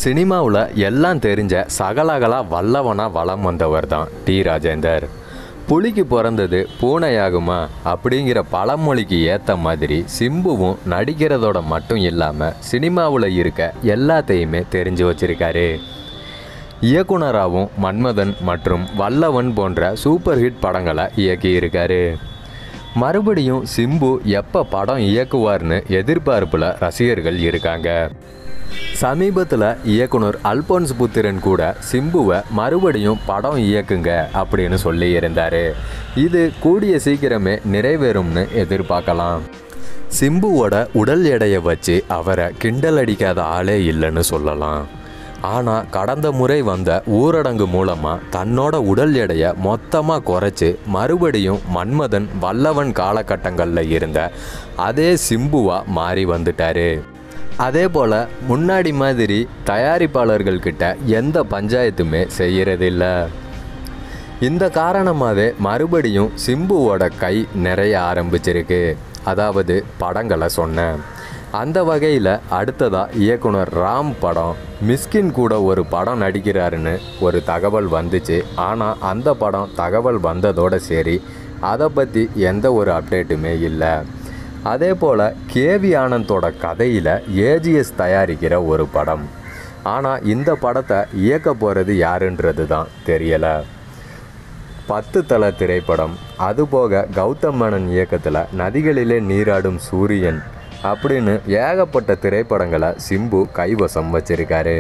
சினிமாவில் எல்லாம் தெரிஞ்ச சகலகலா வல்லவனா வலம் வந்தவர் தான் டி ராஜேந்தர் புலிக்கு பிறந்தது பூனையாகுமா அப்படிங்கிற பழமொழிக்கு ஏற்ற மாதிரி சிம்புவும் நடிக்கிறதோட மட்டும் இல்லாமல் சினிமாவில் இருக்க எல்லாத்தையுமே தெரிஞ்சு வச்சிருக்காரு இயக்குனராகவும் மன்மதன் மற்றும் வல்லவன் போன்ற சூப்பர் ஹிட் படங்களை இயக்கியிருக்காரு மறுபடியும் சிம்பு எப்போ படம் இயக்குவார்னு எதிர்பார்ப்பில் ரசிகர்கள் இருக்காங்க சமீபத்தில் இயக்குனர் அல்போன்ஸ் புத்திரன் கூட சிம்புவை மறுபடியும் படம் இயக்குங்க அப்படின்னு சொல்லி இருந்தார் இது கூடிய சீக்கிரமே நிறைவேறும்னு எதிர்பார்க்கலாம் சிம்புவோட உடல் எடையை வச்சு அவரை கிண்டல் அடிக்காத ஆளே இல்லைன்னு சொல்லலாம் ஆனால் கடந்த முறை வந்த ஊரடங்கு மூலமாக தன்னோட உடல் எடையை மொத்தமாக குறைச்சி மறுபடியும் மன்மதன் வல்லவன் காலகட்டங்களில் இருந்த அதே சிம்புவாக மாறி வந்துட்டாரு அதே போல் முன்னாடி மாதிரி தயாரிப்பாளர்கள்கிட்ட எந்த பஞ்சாயத்துமே செய்யறதில்ல இந்த காரணமாகவே மறுபடியும் சிம்புவோட கை நிறைய ஆரம்பிச்சிருக்கு அதாவது படங்களை சொன்னேன் அந்த வகையில் அடுத்ததாக இயக்குனர் ராம் படம் மிஸ்கின் கூட ஒரு படம் நடிக்கிறாருன்னு ஒரு தகவல் வந்துச்சு ஆனால் அந்த படம் தகவல் வந்ததோட சரி அதை பற்றி எந்த ஒரு அப்டேட்டுமே இல்லை அதே போல் கேவி ஆனந்தோட கதையில் ஏஜிஎஸ் தயாரிக்கிற ஒரு படம் ஆனால் இந்த படத்தை இயக்க போகிறது யாருன்றது தான் தெரியலை பத்து தல திரைப்படம் அதுபோக கௌதம் மேனன் இயக்கத்தில் நதிகளிலே நீராடும் சூரியன் அப்படின்னு ஏகப்பட்ட திரைப்படங்களை சிம்பு கைவசம் வச்சிருக்காரு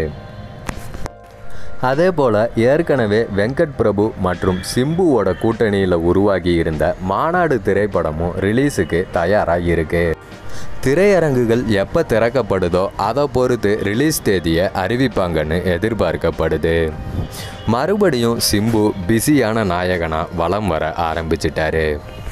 அதே போல் ஏற்கனவே வெங்கட் பிரபு மற்றும் சிம்புவோட கூட்டணியில் உருவாகி இருந்த மாநாடு திரைப்படமும் ரிலீஸுக்கு தயாராக இருக்கு திரையரங்குகள் எப்போ திறக்கப்படுதோ அதை பொறுத்து ரிலீஸ் தேதியை அறிவிப்பாங்கன்னு எதிர்பார்க்கப்படுது மறுபடியும் சிம்பு பிஸியான நாயகனா வலம் வர ஆரம்பிச்சிட்டாரு